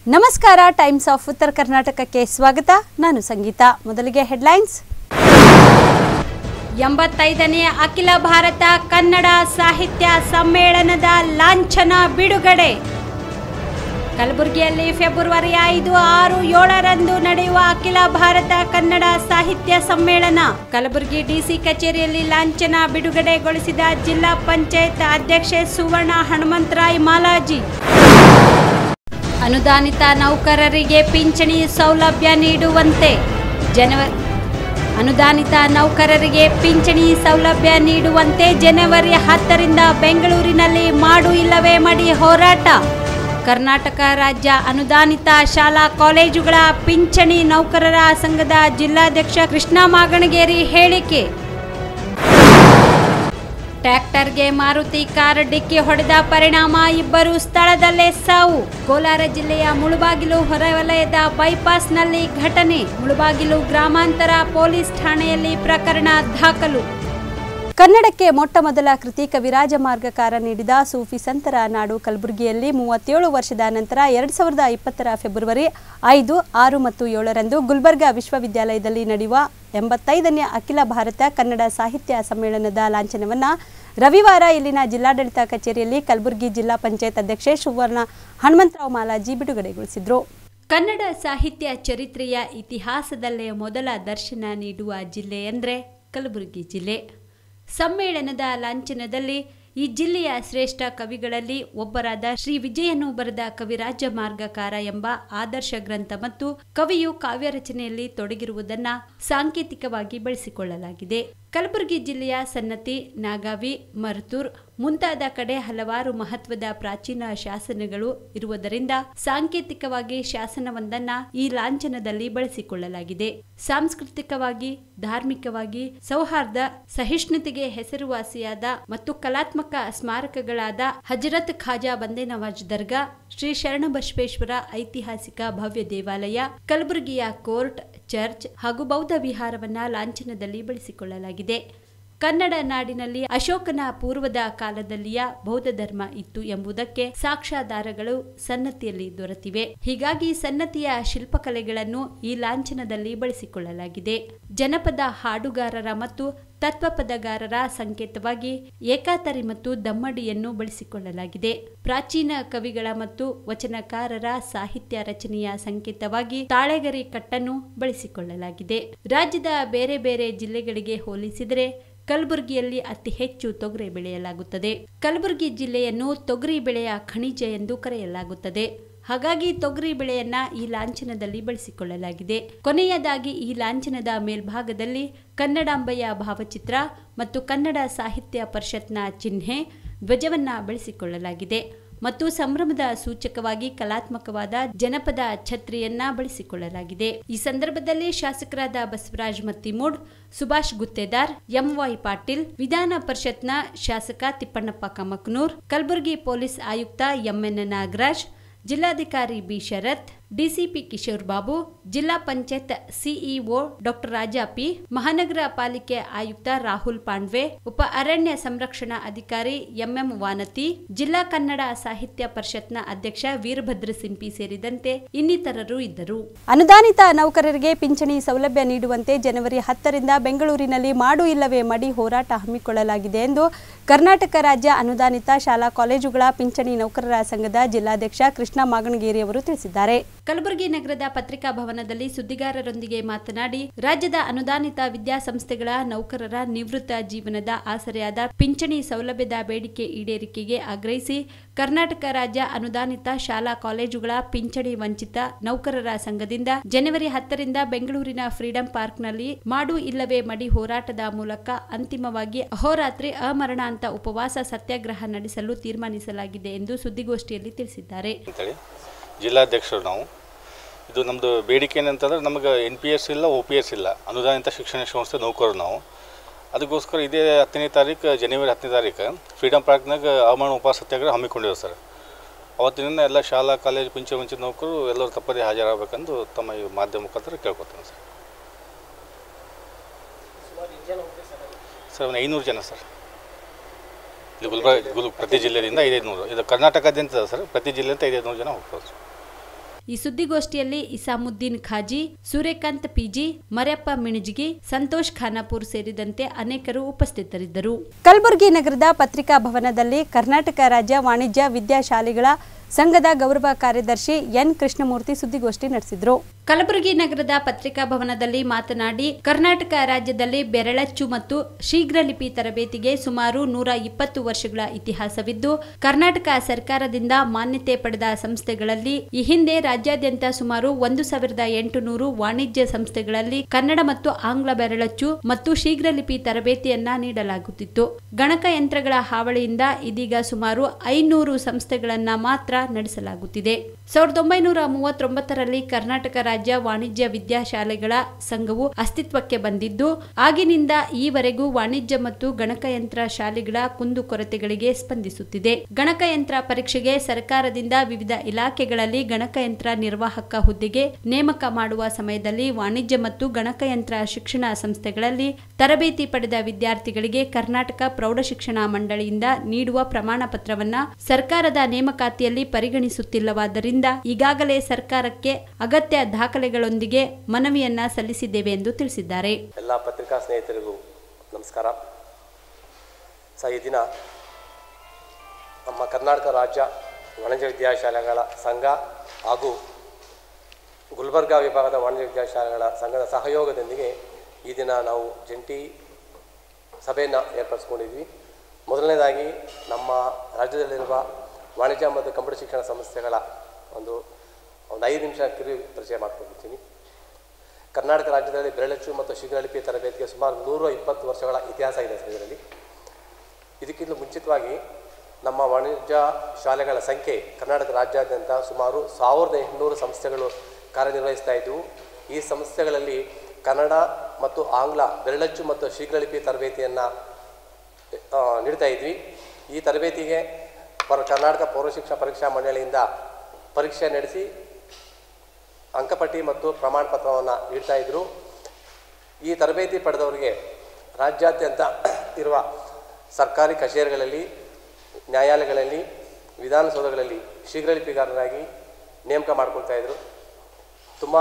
ನಮಸ್ಕಾರ times of ಉತ್ತರ ಕರ್ನಾಟಕಕ್ಕೆ ಸ್ವಾಗತ ನಾನು ಸಂಗೀತ ಮೊದಲಿಗೆ ಹೆಡ್ಲೈನ್ಸ್ ಎಂಬತ್ತೈದನೇ ಅಖಿಲ ಭಾರತ ಕನ್ನಡ ಸಾಹಿತ್ಯ ಸಮ್ಮೇಳನದ ಲಾಂಛನ ಬಿಡುಗಡೆ ಕಲಬುರಗಿಯಲ್ಲಿ ಫೆಬ್ರವರಿ ಐದು ಆರು ಏಳರಂದು ನಡೆಯುವ ಅಖಿಲ ಭಾರತ ಕನ್ನಡ ಸಾಹಿತ್ಯ ಸಮ್ಮೇಳನ ಕಲಬುರಗಿ ಡಿಸಿ ಕಚೇರಿಯಲ್ಲಿ ಲಾಂಛನ ಬಿಡುಗಡೆಗೊಳಿಸಿದ ಜಿಲ್ಲಾ ಪಂಚಾಯತ್ ಅಧ್ಯಕ್ಷೆ ಸುವರ್ಣ ಹನುಮಂತರಾಯ್ ಮಾಲಾಜಿ ಅನುದಾನಿತ ನೌಕರರಿಗೆ ಪಿಂಚಣಿ ಸೌಲಭ್ಯ ನೀಡುವಂತೆ ಜನವರಿ ಅನುದಾನಿತ ನೌಕರರಿಗೆ ಪಿಂಚಣಿ ಸೌಲಭ್ಯ ನೀಡುವಂತೆ ಜನವರಿ ಹತ್ತರಿಂದ ಬೆಂಗಳೂರಿನಲ್ಲಿ ಮಾಡು ಇಲ್ಲವೇ ಮಡಿ ಹೋರಾಟ ಕರ್ನಾಟಕ ರಾಜ್ಯ ಅನುದಾನಿತ ಶಾಲಾ ಕಾಲೇಜುಗಳ ಪಿಂಚಣಿ ನೌಕರರ ಸಂಘದ ಜಿಲ್ಲಾಧ್ಯಕ್ಷ ಕೃಷ್ಣ ಮಾಗಣಗೇರಿ ಹೇಳಿಕೆ ಟ್ರ್ಯಾಕ್ಟರ್ಗೆ ಮಾರುತಿ ಕಾರ್ ಡಿಕ್ಕಿ ಹೊಡೆದ ಪರಿಣಾಮ ಇಬ್ಬರು ಸ್ಥಳದಲ್ಲೇ ಸಾವು ಕೋಲಾರ ಜಿಲ್ಲೆಯ ಮುಳುಬಾಗಿಲು ಹೊರವಲಯದ ಬೈಪಾಸ್ನಲ್ಲಿ ಘಟನೆ ಮುಳುಬಾಗಿಲು ಗ್ರಾಮಾಂತರ ಪೊಲೀಸ್ ಠಾಣೆಯಲ್ಲಿ ಪ್ರಕರಣ ದಾಖಲು ಕನ್ನಡಕ್ಕೆ ಮೊಟ್ಟ ಮೊದಲ ಕೃತಿ ಕವಿರಾಜ ಮಾರ್ಗಕಾರ ನೀಡಿದ ಸೂಫಿ ಸಂತರ ನಾಡು ಕಲಬುರಗಿಯಲ್ಲಿ ಮೂವತ್ತೇಳು ವರ್ಷದ ನಂತರ ಎರಡು ಸಾವಿರದ ಇಪ್ಪತ್ತರ ಫೆಬ್ರವರಿ ಐದು ಆರು ಮತ್ತು ಏಳರಂದು ಗುಲ್ಬರ್ಗಾ ವಿಶ್ವವಿದ್ಯಾಲಯದಲ್ಲಿ ನಡೆಯುವ ಎಂಬತ್ತೈದನೇ ಅಖಿಲ ಭಾರತ ಕನ್ನಡ ಸಾಹಿತ್ಯ ಸಮ್ಮೇಳನದ ಲಾಂಛನವನ್ನು ರವಿವಾರ ಇಲ್ಲಿನ ಜಿಲ್ಲಾಡಳಿತ ಕಚೇರಿಯಲ್ಲಿ ಕಲಬುರಗಿ ಜಿಲ್ಲಾ ಪಂಚಾಯತ್ ಅಧ್ಯಕ್ಷೆ ಸುವರ್ಣ ಹನುಮಂತರಾವ್ ಮಾಲಾಜಿ ಬಿಡುಗಡೆಗೊಳಿಸಿದರು ಕನ್ನಡ ಸಾಹಿತ್ಯ ಚರಿತ್ರೆಯ ಇತಿಹಾಸದಲ್ಲೇ ಮೊದಲ ದರ್ಶನ ನೀಡುವ ಜಿಲ್ಲೆ ಎಂದರೆ ಕಲಬುರಗಿ ಜಿಲ್ಲೆ ಸಮ್ಮೇಳನದ ಲಾಂಛನದಲ್ಲಿ ಈ ಜಿಲ್ಲೆಯ ಶ್ರೇಷ್ಠ ಕವಿಗಳಲ್ಲಿ ಒಬ್ಬರಾದ ಶ್ರೀ ವಿಜಯನು ಬರೆದ ಕವಿರಾಜ ಮಾರ್ಗಕಾರ ಎಂಬ ಆದರ್ಶ ಗ್ರಂಥ ಮತ್ತು ಕವಿಯು ಕಾವ್ಯ ರಚನೆಯಲ್ಲಿ ತೊಡಗಿರುವುದನ್ನ ಸಾಂಕೇತಿಕವಾಗಿ ಬಳಸಿಕೊಳ್ಳಲಾಗಿದೆ ಕಲಬುರಗಿ ಜಿಲ್ಲೆಯ ಸನ್ನತಿ ನಾಗಾವಿ ಮರ್ತೂರ್ ಮುಂತಾದ ಕಡೆ ಹಲವಾರು ಮಹತ್ವದ ಪ್ರಾಚೀನ ಶಾಸನಗಳು ಇರುವುದರಿಂದ ಸಾಂಕೇತಿಕವಾಗಿ ಶಾಸನವೊಂದನ್ನ ಈ ಲಾಂಛನದಲ್ಲಿ ಬಳಸಿಕೊಳ್ಳಲಾಗಿದೆ ಸಾಂಸ್ಕೃತಿಕವಾಗಿ ಧಾರ್ಮಿಕವಾಗಿ ಸೌಹಾರ್ದ ಸಹಿಷ್ಣುತೆಗೆ ಹೆಸರುವಾಸಿಯಾದ ಮತ್ತು ಕಲಾತ್ಮಕ ಸ್ಮಾರಕಗಳಾದ ಹಜರತ್ ಖಾಜಾ ಬಂದೇ ನವಾಜ್ ದರ್ಗಾ ಶ್ರೀ ಶರಣಬಸವೇಶ್ವರ ಐತಿಹಾಸಿಕ ಭವ್ಯ ದೇವಾಲಯ ಕಲಬುರಗಿಯ ಕೋರ್ಟ್ ಚರ್ಚ್ ಹಾಗೂ ಬೌದ್ಧ ವಿಹಾರವನ್ನ ಲಾಂಛನದಲ್ಲಿ ಬಳಸಿಕೊಳ್ಳಲಾಗಿದೆ ಕನ್ನಡ ನಾಡಿನಲ್ಲಿ ಅಶೋಕನ ಪೂರ್ವದ ಕಾಲದಲ್ಲಿಯ ಬೌದ್ಧ ಧರ್ಮ ಇತ್ತು ಎಂಬುದಕ್ಕೆ ಸಾಕ್ಷ್ಯಾಧಾರಗಳು ಸನ್ನತಿಯಲ್ಲಿ ದೊರೆತಿವೆ ಹೀಗಾಗಿ ಸನ್ನತಿಯ ಶಿಲ್ಪಕಲೆಗಳನ್ನು ಈ ಲಾಂಛನದಲ್ಲಿ ಬಳಸಿಕೊಳ್ಳಲಾಗಿದೆ ಜನಪದ ಹಾಡುಗಾರರ ಮತ್ತು ತತ್ವಪದಗಾರರ ಸಂಕೇತವಾಗಿ ಏಕಾತರಿ ಮತ್ತು ದಮ್ಮಡಿಯನ್ನು ಬಳಸಿಕೊಳ್ಳಲಾಗಿದೆ ಪ್ರಾಚೀನ ಕವಿಗಳ ಮತ್ತು ವಚನಕಾರರ ಸಾಹಿತ್ಯ ರಚನೆಯ ಸಂಕೇತವಾಗಿ ತಾಳೆಗರಿ ಕಟ್ಟನ್ನು ಬಳಸಿಕೊಳ್ಳಲಾಗಿದೆ ರಾಜ್ಯದ ಬೇರೆ ಬೇರೆ ಜಿಲ್ಲೆಗಳಿಗೆ ಹೋಲಿಸಿದರೆ ಕಲಬುರಗಿಯಲ್ಲಿ ಅತಿ ಹೆಚ್ಚು ತೊಗರಿ ಬೆಳೆಯಲಾಗುತ್ತದೆ ಕಲಬುರಗಿ ಜಿಲ್ಲೆಯನ್ನು ತೊಗರಿ ಬೆಳೆಯ ಖನಿಜ ಎಂದು ಕರೆಯಲಾಗುತ್ತದೆ ಹಾಗಾಗಿ ತೊಗರಿ ಬೆಳೆಯನ್ನ ಈ ಲಾಂಛನದಲ್ಲಿ ಬಳಸಿಕೊಳ್ಳಲಾಗಿದೆ ಕೊನೆಯದಾಗಿ ಈ ಲಾಂಛನದ ಮೇಲ್ಭಾಗದಲ್ಲಿ ಕನ್ನಡಾಂಬೆಯ ಭಾವಚಿತ್ರ ಮತ್ತು ಕನ್ನಡ ಸಾಹಿತ್ಯ ಪರಿಷತ್ನ ಚಿಹ್ನೆ ಧ್ವಜವನ್ನ ಬಳಸಿಕೊಳ್ಳಲಾಗಿದೆ ಮತ್ತು ಸಂಭ್ರಮದ ಸೂಚಕವಾಗಿ ಕಲಾತ್ಮಕವಾದ ಜನಪದ ಛತ್ರಿಯನ್ನ ಬಳಸಿಕೊಳ್ಳಲಾಗಿದೆ ಈ ಸಂದರ್ಭದಲ್ಲಿ ಶಾಸಕರಾದ ಬಸವರಾಜ್ ಮತ್ತಿಮೂಡ್ ಸುಭಾಷ್ ಗುತ್ತೇದಾರ್ ಎಂವೈ ಪಾಟೀಲ್ ವಿಧಾನ ಪರಿಷತ್ನ ಶಾಸಕ ತಿಪ್ಪಣ್ಣಪ್ಪ ಕಮಕ್ನೂರ್ ಕಲಬುರಗಿ ಪೊಲೀಸ್ ಆಯುಕ್ತ ಎಂಎನ್ ನಾಗರಾಜ್ ಜಿಲ್ಲಾಧಿಕಾರಿ ಬಿ ಶರತ್ ಡಿಸಿಪಿ ಕಿಶೋರ್ ಬಾಬು ಜಿಲ್ಲಾ panchayat CEO doctor Raja P ಮಹಾನಗರ ಪಾಲಿಕೆ ಆಯುಕ್ತ ರಾಹುಲ್ ಪಾಂಡ್ವೆ ಉಪ ಅರಣ್ಯ ಸಂರಕ್ಷಣಾ ಅಧಿಕಾರಿ ಎಂಎಂ ವಾನತಿ ಜಿಲ್ಲಾ ಕನ್ನಡ ಸಾಹಿತ್ಯ ಪರಿಷತ್ನ ಅಧ್ಯಕ್ಷ ವೀರಭದ್ರ ಸಿಂಪಿ ಸೇರಿದಂತೆ ಇನ್ನಿತರರು ಇದ್ದರು ಅನುದಾನಿತ ನೌಕರರಿಗೆ ಪಿಂಚಣಿ ಸೌಲಭ್ಯ ನೀಡುವಂತೆ ಜನವರಿ ಹತ್ತರಿಂದ ಬೆಂಗಳೂರಿನಲ್ಲಿ ಮಾಡು ಇಲ್ಲವೇ ಮಡಿ ಹೋರಾಟ ಹಮ್ಮಿಕೊಳ್ಳಲಾಗಿದೆ ಎಂದು ಕರ್ನಾಟಕ ರಾಜ್ಯ ಅನುದಾನಿತ ಶಾಲಾ ಕಾಲೇಜುಗಳ ಪಿಂಚಣಿ ನೌಕರರ ಸಂಘದ ಜಿಲ್ಲಾಧ್ಯಕ್ಷ ಕೃಷ್ಣ ಮಾಗಣಗೇರಿ ಅವರು ತಿಳಿಸಿದ್ದಾರೆ ಕಲಬುರಗಿ ನಗರದ ಪತ್ರಿಕಾ ಭವನದಲ್ಲಿ ಸುದ್ದಿಗಾರರೊಂದಿಗೆ ಮಾತನಾಡಿ ರಾಜ್ಯದ ಅನುದಾನಿತ ವಿದ್ಯಾಸಂಸ್ಥೆಗಳ ನೌಕರರ ನಿವೃತ್ತ ಜೀವನದ ಆಸರೆಯಾದ ಪಿಂಚಣಿ ಸೌಲಭ್ಯದ ಬೇಡಿಕೆ ಈಡೇರಿಕೆಗೆ ಆಗ್ರಹಿಸಿ ಕರ್ನಾಟಕ ರಾಜ್ಯ ಅನುದಾನಿತ ಶಾಲಾ ಕಾಲೇಜುಗಳ ಪಿಂಚಣಿ ವಂಚಿತ ನೌಕರರ ಸಂಘದಿಂದ ಜನವರಿ ಹತ್ತರಿಂದ ಬೆಂಗಳೂರಿನ ಫ್ರೀಡಂ ಪಾರ್ಕ್ನಲ್ಲಿ ಮಾಡು ಇಲ್ಲವೇ ಮಡಿ ಹೋರಾಟದ ಮೂಲಕ ಅಂತಿಮವಾಗಿ ಅಹೋರಾತ್ರಿ ಅಮರಣಾಂತ ಉಪವಾಸ ಸತ್ಯಾಗ್ರಹ ನಡೆಸಲು ತೀರ್ಮಾನಿಸಲಾಗಿದೆ ಎಂದು ಸುದ್ದಿಗೋಷ್ಠಿಯಲ್ಲಿ ತಿಳಿಸಿದ್ದಾರೆ ಅಂತೇಳಿ ಜಿಲ್ಲಾಧ್ಯಕ್ಷರು ನಾವು ಇದು ನಮ್ಮದು ಬೇಡಿಕೆ ಏನಂತಂದ್ರೆ ನಮಗೆ ಎನ್ ಪಿ ಎಸ್ ಇಲ್ಲ ಒ ಪಿ ಎಸ್ ಇಲ್ಲ ಅನುದಾನಿತ ಶಿಕ್ಷಣ ಸಂಸ್ಥೆ ನೌಕರರು ನಾವು ಅದಕ್ಕೋಸ್ಕರ ಇದೇ ಹತ್ತನೇ ತಾರೀಕು ಜನವರಿ ಹತ್ತನೇ ತಾರೀಕು ಫ್ರೀಡಮ್ ಪಾರ್ಕ್ನಾಗ ಅವಮಾನ ಉಪವಾಸ ಸತ್ಯಾಗ್ರಹ ಹಮ್ಮಿಕೊಂಡಿದ್ದೇವೆ ಸರ್ ಅವತ್ತಿನಿಂದ ಎಲ್ಲ ಶಾಲಾ ಕಾಲೇಜು ಪಿಂಚ ವಂಚಿತ ನೌಕರು ಎಲ್ಲರೂ ತಪ್ಪದೇ ಹಾಜರಾಗಬೇಕೆಂದು ತಮ್ಮ ಈ ಮಾಧ್ಯಮ ಮುಖಾಂತರ ಕೇಳ್ಕೊತೀನಿ ಸರ್ ಸರ್ ಒಂದು ಐನೂರು ಜನ ಸರ್ ಇಲ್ಲಿ ಗುಲ್ಬರ್ಗ ಗುಲ್ ಪ್ರತಿ ಜಿಲ್ಲೆಯಿಂದ ಐದೈದು ನೂರು ಇದು ಕರ್ನಾಟಕದಿಂದ ಸರ್ ಪ್ರತಿ ಜಿಲ್ಲೆಯಿಂದ ಐದೈದು ನೂರು ಜನ ಹೋಗ್ತಾರೆ ಸರ್ ಈ ಸುದ್ದಿಗೋಷ್ಠಿಯಲ್ಲಿ ಇಸಾಮುದ್ದೀನ್ ಖಾಜಿ ಸೂರ್ಯಕಾಂತ್ ಪಿಜಿ ಮರ್ಯಪ್ಪ ಮಿಣಜಿಗಿ ಸಂತೋಷ್ ಖಾನಾಪುರ್ ಸೇರಿದಂತೆ ಅನೇಕರು ಉಪಸ್ಥಿತರಿದ್ದರು ಕಲಬುರಗಿ ನಗರದ ಪತ್ರಿಕಾ ಭವನದಲ್ಲಿ ಕರ್ನಾಟಕ ರಾಜ್ಯ ವಾಣಿಜ್ಯ ವಿದ್ಯಾಶಾಲೆಗಳ ಸಂಘದ ಗೌರವ ಕಾರ್ಯದರ್ಶಿ ಎನ್ ಕೃಷ್ಣಮೂರ್ತಿ ಸುದ್ದಿಗೋಷ್ಠಿ ನಡೆಸಿದರು ಕಲಬುರಗಿ ನಗರದ ಪತ್ರಿಕಾ ಭವನದಲ್ಲಿ ಮಾತನಾಡಿ ಕರ್ನಾಟಕ ರಾಜ್ಯದಲ್ಲಿ ಬೆರಳಚ್ಚು ಮತ್ತು ಶೀಘ್ರ ಲಿಪಿ ತರಬೇತಿಗೆ ಸುಮಾರು ನೂರ ಇಪ್ಪತ್ತು ವರ್ಷಗಳ ಇತಿಹಾಸವಿದ್ದು ಕರ್ನಾಟಕ ಸರ್ಕಾರದಿಂದ ಮಾನ್ಯತೆ ಪಡೆದ ಸಂಸ್ಥೆಗಳಲ್ಲಿ ಈ ಹಿಂದೆ ರಾಜ್ಯಾದ್ಯಂತ ಸುಮಾರು ಒಂದು ಸಾವಿರದ ಎಂಟುನೂರು ವಾಣಿಜ್ಯ ಸಂಸ್ಥೆಗಳಲ್ಲಿ ಕನ್ನಡ ಮತ್ತು ಆಂಗ್ಲ ಬೆರಳಚ್ಚು ಮತ್ತು ಶೀಘ್ರ ಲಿಪಿ ತರಬೇತಿಯನ್ನ ನೀಡಲಾಗುತ್ತಿತ್ತು ಗಣಕಯಂತ್ರಗಳ ಹಾವಳಿಯಿಂದ ಇದೀಗ ಸುಮಾರು ಐನೂರು ಸಂಸ್ಥೆಗಳನ್ನ ಮಾತ್ರ ನಡೆಸಲಾಗುತ್ತಿದೆ ಸಾವಿರದ ಒಂಬೈನೂರ ಮೂವತ್ತೊಂಬತ್ತರಲ್ಲಿ ಕರ್ನಾಟಕ ರಾಜ್ಯ ವಾಣಿಜ್ಯ ವಿದ್ಯಾಶಾಲೆಗಳ ಸಂಘವು ಅಸ್ತಿತ್ವಕ್ಕೆ ಬಂದಿದ್ದು ಆಗಿನಿಂದ ಈವರೆಗೂ ವಾಣಿಜ್ಯ ಮತ್ತು ಗಣಕಯಂತ್ರ ಶಾಲೆಗಳ ಕುಂದುಕೊರತೆಗಳಿಗೆ ಸ್ಪಂದಿಸುತ್ತಿದೆ ಗಣಕಯಂತ್ರ ಪರೀಕ್ಷೆಗೆ ಸರ್ಕಾರದಿಂದ ವಿವಿಧ ಇಲಾಖೆಗಳಲ್ಲಿ ಗಣಕಯಂತ್ರ ನಿರ್ವಾಹಕ ಹುದ್ದೆಗೆ ನೇಮಕ ಮಾಡುವ ಸಮಯದಲ್ಲಿ ವಾಣಿಜ್ಯ ಮತ್ತು ಗಣಕಯಂತ್ರ ಶಿಕ್ಷಣ ಸಂಸ್ಥೆಗಳಲ್ಲಿ ತರಬೇತಿ ಪಡೆದ ವಿದ್ಯಾರ್ಥಿಗಳಿಗೆ ಕರ್ನಾಟಕ ಪ್ರೌಢಶಿಕ್ಷಣ ಮಂಡಳಿಯಿಂದ ನೀಡುವ ಪ್ರಮಾಣ ಪತ್ರವನ್ನ ಸರ್ಕಾರದ ನೇಮಕಾತಿಯಲ್ಲಿ ಪರಿಗಣಿಸುತ್ತಿಲ್ಲವಾದ್ದರಿಂದ ಈಗಾಗಲೇ ಸರ್ಕಾರಕ್ಕೆ ಅಗತ್ಯ ದಾಖಲೆಗಳೊಂದಿಗೆ ಮನವಿಯನ್ನ ಸಲ್ಲಿಸಿದ್ದೇವೆ ಎಂದು ತಿಳಿಸಿದ್ದಾರೆ ಎಲ್ಲ ಪತ್ರಿಕಾ ಸ್ನೇಹಿತರಿಗೂ ನಮಸ್ಕಾರ ಸ ಈ ದಿನ ನಮ್ಮ ಕರ್ನಾಟಕ ರಾಜ್ಯ ವಾಣಿಜ್ಯ ವಿದ್ಯಾಶಾಲೆಗಳ ಸಂಘ ಹಾಗೂ ಗುಲ್ಬರ್ಗಾ ವಿಭಾಗದ ವಾಣಿಜ್ಯ ವಿದ್ಯಾಶಾಲೆಗಳ ಸಂಘದ ಸಹಯೋಗದೊಂದಿಗೆ ಈ ದಿನ ನಾವು ಜಂಟಿ ಸಭೆಯನ್ನು ಏರ್ಪಡಿಸ್ಕೊಂಡಿದ್ವಿ ಮೊದಲನೇದಾಗಿ ನಮ್ಮ ರಾಜ್ಯದಲ್ಲಿರುವ ವಾಣಿಜ್ಯ ಮತ್ತು ಕಂಪ್ಯೂಟರ್ ಶಿಕ್ಷಣ ಸಂಸ್ಥೆಗಳ ಒಂದು ಒಂದು ಐದು ನಿಮಿಷ ಕಿರು ಪರಿಚಯ ಮಾಡ್ಕೊಂಡಿರ್ತೀನಿ ಕರ್ನಾಟಕ ರಾಜ್ಯದಲ್ಲಿ ಬೆರಳಚ್ಚು ಮತ್ತು ಶೀಘ್ರಲಿಪಿ ತರಬೇತಿಗೆ ಸುಮಾರು ನೂರ ಇಪ್ಪತ್ತು ವರ್ಷಗಳ ಇತಿಹಾಸ ಇದೆ ಸರ್ ಇದರಲ್ಲಿ ಇದಕ್ಕಿಂತ ಮುಂಚಿತವಾಗಿ ನಮ್ಮ ವಾಣಿಜ್ಯ ಶಾಲೆಗಳ ಸಂಖ್ಯೆ ಕರ್ನಾಟಕ ರಾಜ್ಯಾದ್ಯಂತ ಸುಮಾರು ಸಾವಿರದ ಎಂಟುನೂರು ಸಂಸ್ಥೆಗಳು ಕಾರ್ಯನಿರ್ವಹಿಸ್ತಾ ಇದ್ದವು ಈ ಸಂಸ್ಥೆಗಳಲ್ಲಿ ಕನ್ನಡ ಮತ್ತು ಆಂಗ್ಲ ಬೆರಳಚ್ಚು ಮತ್ತು ಶೀಘ್ರಲಿಪಿ ತರಬೇತಿಯನ್ನು ನೀಡ್ತಾ ಇದ್ವಿ ಈ ತರಬೇತಿಗೆ ಪರ ಕರ್ನಾಟಕ ಪೌರಶಿಕ್ಷಣ ಪರೀಕ್ಷಾ ಮಂಡಳಿಯಿಂದ ಪರೀಕ್ಷೆ ನಡೆಸಿ ಅಂಕಪಟ್ಟಿ ಮತ್ತು ಪ್ರಮಾಣ ಪತ್ರವನ್ನು ನೀಡ್ತಾ ಇದ್ದರು ಈ ತರಬೇತಿ ಪಡೆದವರಿಗೆ ರಾಜ್ಯಾದ್ಯಂತ ಇರುವ ಸರ್ಕಾರಿ ಕಚೇರಿಗಳಲ್ಲಿ ನ್ಯಾಯಾಲಯಗಳಲ್ಲಿ ವಿಧಾನಸೌಧಗಳಲ್ಲಿ ಶೀಘ್ರಲಿಪಿಗಾರರಾಗಿ ನೇಮಕ ಮಾಡ್ಕೊಳ್ತಾ ಇದ್ರು ತುಂಬ